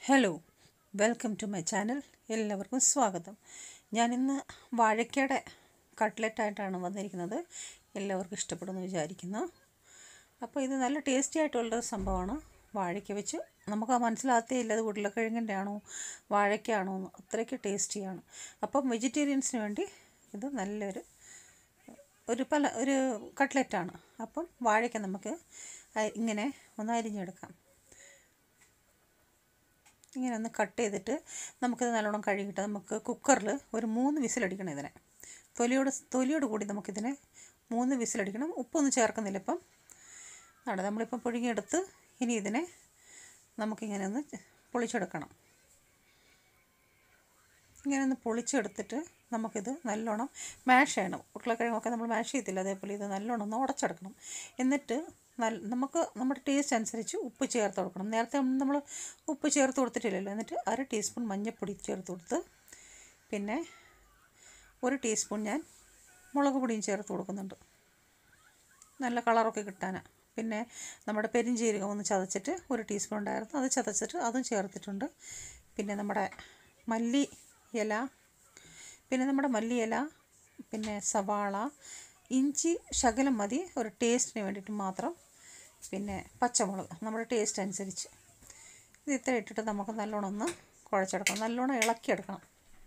hello welcome to my channel എല്ലാവർക്കും സ്വാഗതം ഞാനിന്ന് വാഴയ്ക്കയുടെ കട്ട്ലറ്റായിട്ടാണ് വന്നിരിക്കുന്നത് എല്ലാവർക്കും ഇഷ്ടപ്പെടുമെന്ന് വിചാരിക്കുന്നു അപ്പോൾ ഇത് നല്ല ടേസ്റ്റി ആയിട്ടുള്ളൊരു സംഭവമാണ് വാഴയ്ക്ക വെച്ച് നമുക്ക് മനസ്സിലാകത്തേ ഇല്ല അത് ഉരുളക്കിഴങ്ങിൻ്റെ ആണോ വാഴയ്ക്കാണോ എന്ന് അത്രയ്ക്ക് ടേസ്റ്റിയാണ് അപ്പം വെജിറ്റേറിയൻസിന് വേണ്ടി ഇത് നല്ലൊരു ഒരു പല ഒരു കട്ട്ലറ്റാണ് അപ്പം വാഴയ്ക്ക നമുക്ക് അ- ഇങ്ങനെ ഒന്ന് അരിഞ്ഞെടുക്കാം ഇങ്ങനെ ഒന്ന് കട്ട് ചെയ്തിട്ട് നമുക്കിത് നല്ലോണം കഴുകിയിട്ട് നമുക്ക് കുക്കറിൽ ഒരു മൂന്ന് വിസിലടിക്കണം ഇതിനെ തൊലിയോട് തൊലിയോട് കൂടി നമുക്കിതിനെ മൂന്ന് വിസിലടിക്കണം ഉപ്പൊന്നും ചേർക്കുന്നില്ല ഇപ്പം ആണ് നമ്മളിപ്പം പുഴുങ്ങിയെടുത്ത് ഇനി ഇതിനെ നമുക്കിങ്ങനെ ഒന്ന് പൊളിച്ചെടുക്കണം ഇങ്ങനെ ഒന്ന് പൊളിച്ചെടുത്തിട്ട് നമുക്കിത് നല്ലോണം മാഷ് ചെയ്യണം ഉരുളക്കിഴങ്ങൊക്കെ നമ്മൾ മാഷ് ചെയ്തില്ല അതേപോലെ ഇത് നല്ലോണം ഒന്ന് ഉടച്ചെടുക്കണം എന്നിട്ട് നല്ല നമുക്ക് നമ്മുടെ ടേസ്റ്റ് അനുസരിച്ച് ഉപ്പ് ചേർത്ത് കൊടുക്കണം നേരത്തെ നമ്മൾ ഉപ്പ് ചേർത്ത് കൊടുത്തിട്ടില്ലല്ലോ എന്നിട്ട് അര ടീസ്പൂൺ മഞ്ഞൾപ്പൊടി ചേർത്ത് കൊടുത്ത് പിന്നെ ഒരു ടീസ്പൂൺ ഞാൻ മുളക് പൊടിയും ചേർത്ത് കൊടുക്കുന്നുണ്ട് നല്ല കളറൊക്കെ കിട്ടാനാണ് പിന്നെ നമ്മുടെ പെരിഞ്ജീരകം ഒന്ന് ചതച്ചിട്ട് ഒരു ടീസ്പൂൺ ഉണ്ടായിരുന്നു അത് ചതച്ചിട്ട് അതും ചേർത്തിട്ടുണ്ട് പിന്നെ നമ്മുടെ മല്ലി ഇല പിന്നെ നമ്മുടെ മല്ലി ഇല പിന്നെ സവാള ഇഞ്ചി ശകലം മതി ഒരു ടേസ്റ്റിന് വേണ്ടിയിട്ട് മാത്രം പിന്നെ പച്ചമുളക് നമ്മുടെ ടേസ്റ്റ് അനുസരിച്ച് ഇത് ഇത്ര ഇട്ടിട്ട് നമുക്ക് നല്ലോണം ഒന്ന് കുഴച്ചെടുക്കണം നല്ലോണം ഇളക്കിയെടുക്കണം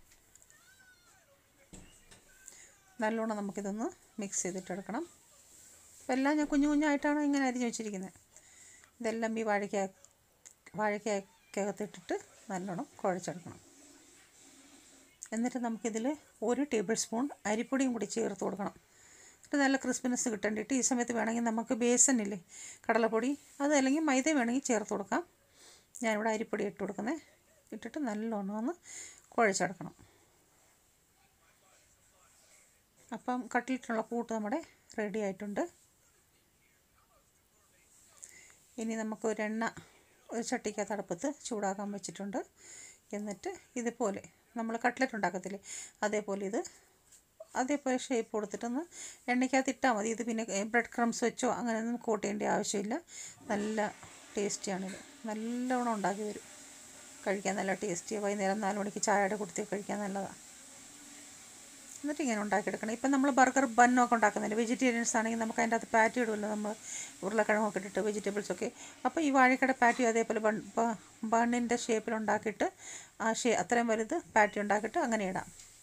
നല്ലോണം നമുക്കിതൊന്ന് മിക്സ് ചെയ്തിട്ടെടുക്കണം അപ്പോൾ എല്ലാം ഞാൻ കുഞ്ഞു കുഞ്ഞായിട്ടാണ് ഇങ്ങനെ അരിഞ്ഞ് വെച്ചിരിക്കുന്നത് ഇതെല്ലാം ഈ വാഴയ്ക്ക വാഴയ്ക്കകത്തിട്ടിട്ട് നല്ലോണം കുഴച്ചെടുക്കണം എന്നിട്ട് നമുക്കിതിൽ ഒരു ടേബിൾ സ്പൂൺ അരിപ്പൊടിയും കൂടി ചേർത്ത് കൊടുക്കണം എന്നിട്ട് നല്ല ക്രിസ്പിനെസ് കിട്ടേണ്ടിയിട്ട് ഈ സമയത്ത് വേണമെങ്കിൽ നമുക്ക് ബേസനില്ലേ കടലപ്പൊടി അത് അല്ലെങ്കിൽ മൈദ വേണമെങ്കിൽ ചേർത്ത് കൊടുക്കാം ഞാനിവിടെ അരിപ്പൊടി ഇട്ട് കൊടുക്കുന്നത് ഇട്ടിട്ട് നല്ലോണം ഒന്ന് കുഴച്ചെടുക്കണം അപ്പം കട്ടിലിട്ടുള്ള കൂട്ട് നമ്മുടെ റെഡി ആയിട്ടുണ്ട് ഇനി നമുക്ക് ഒരു എണ്ണ ഒരു ചട്ടിക്കകത്ത് അടുപ്പത്ത് ചൂടാക്കാൻ വെച്ചിട്ടുണ്ട് എന്നിട്ട് ഇതുപോലെ നമ്മൾ കട്ട്ലറ്റ് ഉണ്ടാക്കത്തില്ലേ അതേപോലെ ഇത് അതേപോലെ ഷേപ്പ് കൊടുത്തിട്ടൊന്ന് എണ്ണയ്ക്കകത്ത് ഇട്ടാൽ മതി ഇത് പിന്നെ ബ്രെഡ് ക്രംസ് വെച്ചോ അങ്ങനെ ഒന്നും കോട്ട് ചെയ്യേണ്ട ആവശ്യമില്ല നല്ല ടേസ്റ്റിയാണിത് നല്ലവണ്ണം ഉണ്ടാക്കി വരും കഴിക്കാൻ നല്ല ടേസ്റ്റി വൈകുന്നേരം നാല് മണിക്ക് ചായയുടെ കൊടുത്തി കഴിക്കാൻ നല്ലതാണ് എന്നിട്ട് ഇങ്ങനെ ഉണ്ടാക്കിയെടുക്കണം ഇപ്പം നമ്മൾ ബർഗർ ബന്നൊക്കെ ഉണ്ടാക്കുന്നില്ല വെജിറ്റേറിയൻസ് ആണെങ്കിൽ നമുക്ക് അതിൻ്റെ അകത്ത് പാറ്റി ഇടുമല്ലോ നമ്മൾ ഉരുളക്കിഴങ്ങൊക്കെ ഇട്ടിട്ട് വെജിറ്റബിൾസൊക്കെ അപ്പോൾ ഈ വാഴക്കട പാറ്റി അതേപോലെ ബൺ ബണ്ണിൻ്റെ ഷേപ്പിൽ ഉണ്ടാക്കിയിട്ട് ആ ഷേ അത്രയും വലുത് പാറ്റി ഉണ്ടാക്കിയിട്ട് അങ്ങനെ ഇടാം